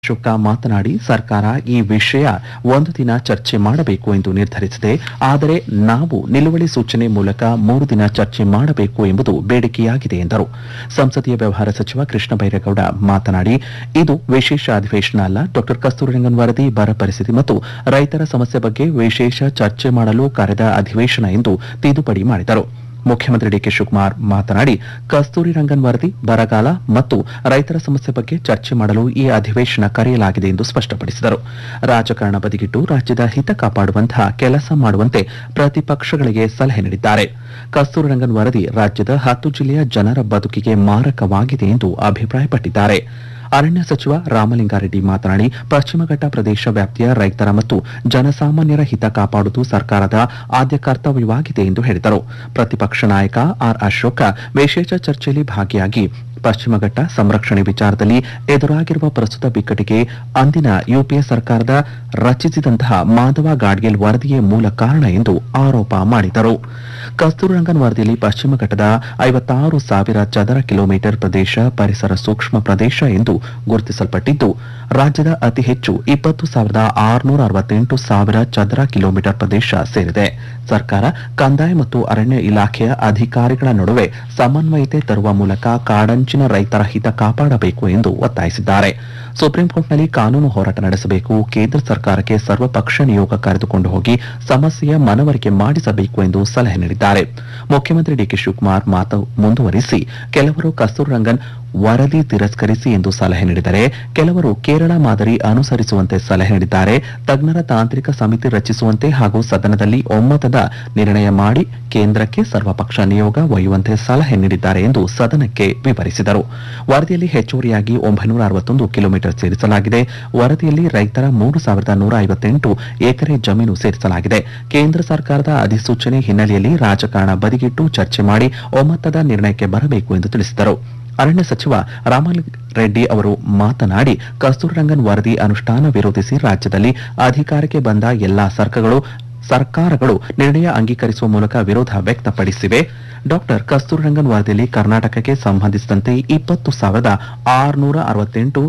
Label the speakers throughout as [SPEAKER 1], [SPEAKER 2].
[SPEAKER 1] ಅಶೋಕ ಮಾತನಾಡಿ ಸರ್ಕಾರ ಈ ವಿಷಯ ಒಂದು ದಿನ ಚರ್ಚೆ ಮಾಡಬೇಕು ಎಂದು ನಿರ್ಧರಿಸಿದೆ ಆದರೆ ನಾವು ನಿಲುವಳಿ ಸೂಚನೆ ಮೂಲಕ ಮೂರು ದಿನ ಚರ್ಚೆ ಮಾಡಬೇಕು ಎಂಬುದು ಬೇಡಿಕೆಯಾಗಿದೆ ಎಂದರು ಸಂಸದೀಯ ವ್ಯವಹಾರ ಸಚಿವ ಕೃಷ್ಣ ಬೈರೇಗೌಡ ಮಾತನಾಡಿ ಇದು ವಿಶೇಷ ಅಧಿವೇಶನ ಅಲ್ಲ ಡಾಕ್ಟರ್ ಕಸ್ತೂರಿರಂಗನ್ ವರದಿ ಬರ ಪರಿಸ್ಥಿತಿ ಮತ್ತು ರೈತರ ಸಮಸ್ಯೆ ಬಗ್ಗೆ ವಿಶೇಷ ಚರ್ಚೆ ಮಾಡಲು ಕರೆದ ಅಧಿವೇಶನ ಎಂದು ತಿದ್ದುಪಡಿ ಮಾಡಿದರು ಮುಖ್ಯಮಂತ್ರಿ ಡಿಕೆ ಶಿವಕುಮಾರ್ ಮಾತನಾಡಿ ಕಸ್ತೂರಿ ರಂಗನ್ ವರದಿ ಬರಗಾಲ ಮತ್ತು ರೈತರ ಸಮಸ್ಯೆ ಬಗ್ಗೆ ಚರ್ಚೆ ಮಾಡಲು ಈ ಅಧಿವೇಶನ ಕರೆಯಲಾಗಿದೆ ಎಂದು ಸ್ಪಷ್ಟಪಡಿಸಿದರು ರಾಜಕಾರಣ ಬದಿಗಿಟ್ಟು ರಾಜ್ಯದ ಹಿತ ಕಾಪಾಡುವಂತಹ ಕೆಲಸ ಮಾಡುವಂತೆ ಪ್ರತಿಪಕ್ಷಗಳಿಗೆ ಸಲಹೆ ನೀಡಿದ್ದಾರೆ ಕಸ್ತೂರಿ ರಂಗನ್ ವರದಿ ರಾಜ್ಯದ ಹತ್ತು ಜಿಲ್ಲೆಯ ಜನರ ಬದುಕಿಗೆ ಮಾರಕವಾಗಿದೆ ಎಂದು ಅಭಿಪ್ರಾಯಪಟ್ಟಿದ್ದಾರೆ ಅರಣ್ಯ ಸಚಿವ ರಾಮಲಿಂಗಾರೆಡ್ಡಿ ಮಾತನಾಡಿ ಪಶ್ಚಿಮ ಘಟ್ಟ ಪ್ರದೇಶ ವ್ಯಾಪ್ತಿಯ ರೈತರ ಮತ್ತು ಜನಸಾಮಾನ್ಯರ ಹಿತ ಕಾಪಾಡುವುದು ಸರ್ಕಾರದ ಆದ್ಯ ಕರ್ತವ್ಯವಾಗಿದೆ ಎಂದು ಹೇಳಿದರು ಪ್ರತಿಪಕ್ಷ ನಾಯಕ ಆರ್ ಅಶೋಕ ವಿಶೇಷ ಚರ್ಚೆಯಲ್ಲಿ ಭಾಗಿಯಾಗಿ ಪಶ್ಚಿಮ ಘಟ್ಟ ಸಂರಕ್ಷಣೆ ವಿಚಾರದಲ್ಲಿ ಎದುರಾಗಿರುವ ಪ್ರಸ್ತುತ ಬಿಕ್ಕಟ್ಟಿಗೆ ಅಂದಿನ ಯುಪಿಎ ಸರ್ಕಾರದ ರಚಿಸಿದಂತಹ ಮಾಧವ ಗಾಡ್ಗೇಲ್ ವರದಿಯೇ ಮೂಲ ಕಾರಣ ಎಂದು ಆರೋಪ ಮಾಡಿದರು ಕಸ್ತೂರಿರಂಗನ್ ವರದಿಯಲ್ಲಿ ಪಶ್ಚಿಮ ಘಟ್ಟದ ಐವತ್ತಾರು ಸಾವಿರ ಚದರ ಕಿಲೋಮೀಟರ್ ಪ್ರದೇಶ ಪರಿಸರ ಸೂಕ್ಷ್ಮ ಪ್ರದೇಶ ಎಂದು ಗುರುತಿಸಲ್ಪಟ್ಟಿದ್ದು ರಾಜ್ಯದ ಅತಿ ಹೆಚ್ಚು ಇಪ್ಪತ್ತು ಸಾವಿರದ ಆರುನೂರ ಅರವತ್ತೆಂಟು ಸಾವಿರ ಚದರ ಕಿಲೋಮೀಟರ್ ಪ್ರದೇಶ ಸೇರಿದೆ ಸರ್ಕಾರ ಕಂದಾಯ ಮತ್ತು ಅರಣ್ಯ ಇಲಾಖೆಯ ಅಧಿಕಾರಿಗಳ ನಡುವೆ ಸಮನ್ವಯತೆ ತರುವ ಮೂಲಕ ಕಾಡಂಚಿನ ರೈತರ ಹಿತ ಕಾಪಾಡಬೇಕು ಎಂದು ಒತ್ತಾಯಿಸಿದ್ದಾರೆ ಸುಪ್ರೀಂ ಕೋರ್ಟ್ನಲ್ಲಿ ಕಾನೂನು ಹೋರಾಟ ನಡೆಸಬೇಕು ಕೇಂದ್ರ ಸರ್ಕಾರಕ್ಕೆ ಸರ್ವಪಕ್ಷ ನಿಯೋಗ ಕರೆದುಕೊಂಡು ಹೋಗಿ ಸಮಸ್ಯೆಯ ಮನವರಿಕೆ ಮಾಡಿಸಬೇಕು ಎಂದು ಸಲಹೆ ನೀಡಿದ್ದಾರೆ ಮುಖ್ಯಮಂತ್ರಿ ಡಿಕೆ ಶಿವಕುಮಾರ್ ಮಾತು ಮುಂದುವರಿಸಿ ಕೆಲವರು ಕಸ್ತೂರಿ ರಂಗನ್ ವರದಿ ತಿರಸ್ಕರಿಸಿ ಎಂದು ಸಲಹೆ ನೀಡಿದರೆ ಕೆಲವರು ಕೇರಳ ಮಾದರಿ ಅನುಸರಿಸುವಂತೆ ಸಲಹೆ ನೀಡಿದ್ದಾರೆ ತಜ್ಞರ ತಾಂತ್ರಿಕ ಸಮಿತಿ ರಚಿಸುವಂತೆ ಹಾಗೂ ಸದನದಲ್ಲಿ ಒಮ್ಮತದ ನಿರ್ಣಯ ಮಾಡಿ ಕೇಂದ್ರಕ್ಕೆ ಸರ್ವಪಕ್ಷ ನಿಯೋಗ ಒಯ್ಯುವಂತೆ ಸಲಹೆ ನೀಡಿದ್ದಾರೆ ಎಂದು ಸದನಕ್ಕೆ ವಿವರಿಸಿದರು ವರದಿಯಲ್ಲಿ ಹೆಚ್ಚುವರಿಯಾಗಿ ಒಂಬೈನೂರ ಅರವತ್ತೊಂದು ಕಿಲೋಮೀಟರ್ ಸೇರಿಸಲಾಗಿದೆ ವರದಿಯಲ್ಲಿ ರೈತರ ಮೂರು ಸಾವಿರದ ನೂರ ಐವತ್ತೆಂಟು ಎಕರೆ ಜಮೀನು ಸೇರಿಸಲಾಗಿದೆ ಕೇಂದ್ರ ಸರ್ಕಾರದ ಅಧಿಸೂಚನೆ ಹಿನ್ನೆಲೆಯಲ್ಲಿ ರಾಜಕಾರಣ ಬದಿಗಿಟ್ಟು ಚರ್ಚೆ ಮಾಡಿ ಒಮ್ಮತದ ನಿರ್ಣಯಕ್ಕೆ ಬರಬೇಕು ಎಂದು ತಿಳಿಸಿದರು ಅರಣ್ಯ ಸಚಿವ ರಾಮಲಿಂಗಾರೆಡ್ಡಿ ಅವರು ಮಾತನಾಡಿ ಕಸ್ತೂರಿ ರಂಗನ್ ವರದಿ ಅನುಷ್ಠಾನ ವಿರೋಧಿಸಿ ರಾಜ್ಯದಲ್ಲಿ ಅಧಿಕಾರಕ್ಕೆ ಬಂದ ಎಲ್ಲಾ ಸರ್ಕಾರಗಳು ಸರ್ಕಾರಗಳು ನಿರ್ಣಯ ಅಂಗೀಕರಿಸುವ ಮೂಲಕ ವಿರೋಧ ವ್ಯಕ್ತಪಡಿಸಿವೆ ಡಾಕ್ಟರ್ ಕಸ್ತೂರಿ ರಂಗನ್ ವರದಿಯಲ್ಲಿ ಕರ್ನಾಟಕಕ್ಕೆ ಸಂಬಂಧಿಸಿದಂತೆ ಇಪ್ಪತ್ತು ಸಾವಿರದ ಆರುನೂರ ಅರವತ್ತೆಂಟು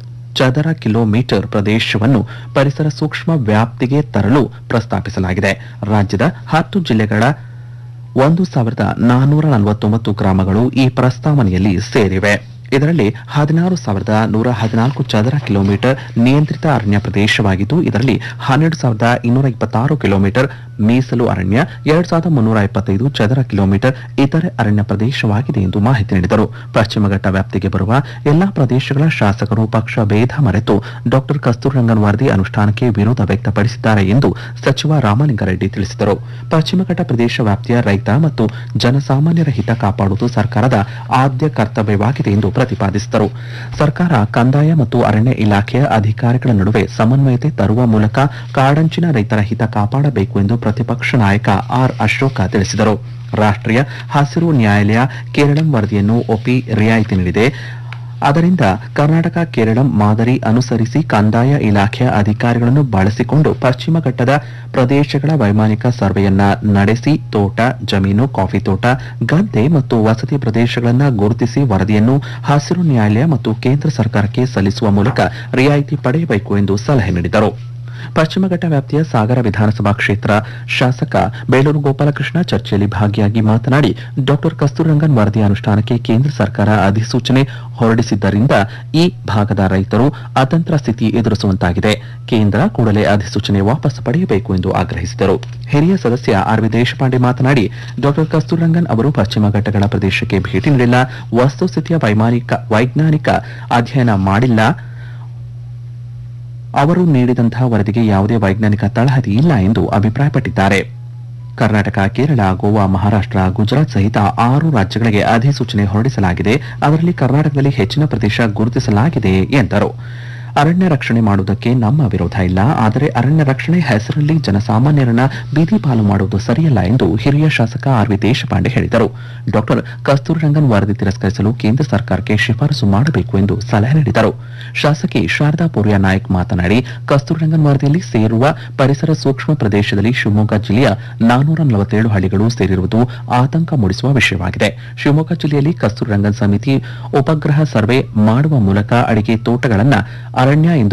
[SPEAKER 1] ಚದರ ಕಿಲೋಮೀಟರ್ ಪ್ರದೇಶವನ್ನು ಪರಿಸರ ಸೂಕ್ಷ್ಮ ವ್ಯಾಪ್ತಿಗೆ ತರಲು ಪ್ರಸ್ತಾಪಿಸಲಾಗಿದೆ ರಾಜ್ಯದ ಹತ್ತು ಜಿಲ್ಲೆಗಳ ಒಂದು ಸಾವಿರದ ನಾನ್ನೂರ ನಲವತ್ತೊಂಬತ್ತು ಗ್ರಾಮಗಳು ಈ ಪ್ರಸ್ತಾವನೆಯಲ್ಲಿ ಸೇರಿವೆ ಇದರಲ್ಲಿ ಹದಿನಾರು ಸಾವಿರದ ನೂರ ಹದಿನಾಲ್ಕು ಚದರ ಕಿಲೋಮೀಟರ್ ನಿಯಂತ್ರಿತ ಅರಣ್ಯ ಪ್ರದೇಶವಾಗಿದ್ದು ಇದರಲ್ಲಿ ಹನ್ನೆರಡು ಸಾವಿರದ ಇನ್ನೂರ ಇಪ್ಪತ್ತಾರು ಕಿಲೋಮೀಟರ್ ಮೀಸಲು ಅರಣ್ಯ ಎರಡ್ ಸಾವಿರದ ಮುನ್ನೂರ ಇಪ್ಪತ್ತೈದು ಚದರ ಕಿಲೋಮೀಟರ್ ಇತರೆ ಅರಣ್ಯ ಪ್ರದೇಶವಾಗಿದೆ ಎಂದು ಮಾಹಿತಿ ನೀಡಿದರು ಪಶ್ಚಿಮ ಘಟ್ಟ ವ್ಯಾಪ್ತಿಗೆ ಬರುವ ಎಲ್ಲಾ ಪ್ರದೇಶಗಳ ಶಾಸಕರು ಪಕ್ಷ ಭೇದ ಮರೆತು ಡಾಕ್ಟರ್ ಕಸ್ತೂರಿ ರಂಗನ್ ವರದಿ ಅನುಷ್ಠಾನಕ್ಕೆ ವಿರೋಧ ವ್ಯಕ್ತಪಡಿಸಿದ್ದಾರೆ ಎಂದು ಸಚಿವ ರಾಮಲಿಂಗಾರೆಡ್ಡಿ ತಿಳಿಸಿದರು ಪಶ್ಚಿಮ ಘಟ್ಟ ಪ್ರದೇಶ ವ್ಯಾಪ್ತಿಯ ರೈತ ಮತ್ತು ಜನಸಾಮಾನ್ಯರ ಹಿತ ಕಾಪಾಡುವುದು ಸರ್ಕಾರದ ಆದ್ಯ ಕರ್ತವ್ಯವಾಗಿದೆ ಎಂದು ಪ್ರತಿಪಾದಿಸಿದರು ಸರ್ಕಾರ ಕಂದಾಯ ಮತ್ತು ಅರಣ್ಯ ಇಲಾಖೆಯ ಅಧಿಕಾರಿಗಳ ನಡುವೆ ಸಮನ್ವಯತೆ ತರುವ ಮೂಲಕ ಕಾಡಂಚಿನ ರೈತರ ಹಿತ ಕಾಪಾಡಬೇಕು ಎಂದು ಪ್ರತಿಪಕ್ಷ ನಾಯಕ ಆರ್ ಅಶೋಕ ತಿಳಿಸಿದರು ರಾಷ್ಟ್ರೀಯ ಹಸಿರು ನ್ಯಾಯಾಲಯ ಕೇರಳಂ ವರದಿಯನ್ನು ಒಪ್ಪಿ ರಿಯಾಯಿತಿ ನೀಡಿದೆ ಅದರಿಂದ ಕರ್ನಾಟಕ ಕೇರಳಂ ಮಾದರಿ ಅನುಸರಿಸಿ ಕಂದಾಯ ಇಲಾಖೆಯ ಅಧಿಕಾರಿಗಳನ್ನು ಬಳಸಿಕೊಂಡು ಪಶ್ಚಿಮ ಘಟ್ಟದ ಪ್ರದೇಶಗಳ ವೈಮಾನಿಕ ಸರ್ವೆಯನ್ನ ನಡೆಸಿ ತೋಟ ಜಮೀನು ಕಾಫಿ ತೋಟ ಗದ್ದೆ ಮತ್ತು ವಸತಿ ಪ್ರದೇಶಗಳನ್ನು ಗುರುತಿಸಿ ವರದಿಯನ್ನು ಹಸಿರು ನ್ಯಾಯಾಲಯ ಮತ್ತು ಕೇಂದ್ರ ಸರ್ಕಾರಕ್ಕೆ ಸಲ್ಲಿಸುವ ಮೂಲಕ ರಿಯಾಯಿತಿ ಪಡೆಯಬೇಕು ಎಂದು ಸಲಹೆ ನೀಡಿದರು ಪಶ್ಚಿಮ ಘಟ್ಟ ವ್ಯಾಪ್ತಿಯ ಸಾಗರ ವಿಧಾನಸಭಾ ಕ್ಷೇತ್ರ ಶಾಸಕ ಬೇಳೂರು ಗೋಪಾಲಕೃಷ್ಣ ಚರ್ಚೆಯಲ್ಲಿ ಭಾಗಿಯಾಗಿ ಮಾತನಾಡಿ ಡಾಕ್ಟರ್ ಕಸ್ತೂರಿರಂಗನ್ ವರದಿ ಅನುಷ್ಠಾನಕ್ಕೆ ಕೇಂದ್ರ ಸರ್ಕಾರ ಅಧಿಸೂಚನೆ ಹೊರಡಿಸಿದ್ದರಿಂದ ಈ ಭಾಗದ ರೈತರು ಅತಂತ್ರ ಸ್ಥಿತಿ ಎದುರಿಸುವಂತಾಗಿದೆ ಕೇಂದ್ರ ಕೂಡಲೇ ಅಧಿಸೂಚನೆ ವಾಪಸ್ ಪಡೆಯಬೇಕು ಎಂದು ಆಗ್ರಹಿಸಿದರು ಹಿರಿಯ ಸದಸ್ಯ ಆರ್ ವಿ ದೇಶಪಾಂಡೆ ಮಾತನಾಡಿ ಡಾಕ್ಟರ್ ಕಸ್ತೂರಿರಂಗನ್ ಅವರು ಪಶ್ಚಿಮ ಘಟ್ಟಗಳ ಪ್ರದೇಶಕ್ಕೆ ಭೇಟಿ ನೀಡಿಲ್ಲ ವಸ್ತುಸ್ಥಿತಿಯ ವೈಮಾನಿಕ ವೈಜ್ಞಾನಿಕ ಅಧ್ಯಯನ ಮಾಡಿಲ್ಲ ಅವರು ನೀಡಿದಂತಹ ವರದಿಗೆ ಯಾವುದೇ ವೈಜ್ಞಾನಿಕ ತಳಹದಿ ಇಲ್ಲ ಎಂದು ಅಭಿಪ್ರಾಯಪಟ್ಟಿದ್ದಾರೆ ಕರ್ನಾಟಕ ಕೇರಳ ಗೋವಾ ಮಹಾರಾಷ್ಟ್ರ ಗುಜರಾತ್ ಸಹಿತ ಆರು ರಾಜ್ಯಗಳಿಗೆ ಅಧಿಸೂಚನೆ ಹೊರಡಿಸಲಾಗಿದೆ ಅದರಲ್ಲಿ ಕರ್ನಾಟಕದಲ್ಲಿ ಹೆಚ್ಚಿನ ಪ್ರದೇಶ ಗುರುತಿಸಲಾಗಿದೆ ಎಂದರು ಅರಣ್ಯ ರಕ್ಷಣೆ ಮಾಡುವುದಕ್ಕೆ ನಮ್ಮ ವಿರೋಧ ಇಲ್ಲ ಆದರೆ ಅರಣ್ಯ ರಕ್ಷಣೆ ಹೆಸರಲ್ಲಿ ಜನಸಾಮಾನ್ಯರನ್ನ ಬೀದಿ ಪಾಲು ಮಾಡುವುದು ಸರಿಯಲ್ಲ ಎಂದು ಹಿರಿಯ ಶಾಸಕ ಆರ್ ವಿ ದೇಶಪಾಂಡೆ ಹೇಳಿದರು ಡಾಕ್ಟರ್ ಕಸ್ತೂರಿ ರಂಗನ್ ವರದಿ ತಿರಸ್ಕರಿಸಲು ಕೇಂದ್ರ ಸರ್ಕಾರಕ್ಕೆ ಶಿಫಾರಸು ಮಾಡಬೇಕು ಎಂದು ಸಲಹೆ ನೀಡಿದರು ಶಾಸಕಿ ಶಾರದಾ ಪೂರ್ಯ ನಾಯಕ್ ಮಾತನಾಡಿ ಕಸ್ತೂರಿ ರಂಗನ್ ವರದಿಯಲ್ಲಿ ಸೇರುವ ಪರಿಸರ ಸೂಕ್ಷ್ಮ ಪ್ರದೇಶದಲ್ಲಿ ಶಿವಮೊಗ್ಗ ಜಿಲ್ಲೆಯ ನಾನೂರ ನಲವತ್ತೇಳು ಹಳ್ಳಿಗಳು ಸೇರಿರುವುದು ಆತಂಕ ಮೂಡಿಸುವ ವಿಷಯವಾಗಿದೆ ಶಿವಮೊಗ್ಗ ಜಿಲ್ಲೆಯಲ್ಲಿ ಕಸ್ತೂರಿ ರಂಗನ್ ಸಮಿತಿ ಉಪಗ್ರಹ ಸರ್ವೆ ಮಾಡುವ ಮೂಲಕ ಅಡಿಕೆ ತೋಟಗಳನ್ನ ಅರಣ್ಯ ಎಂದು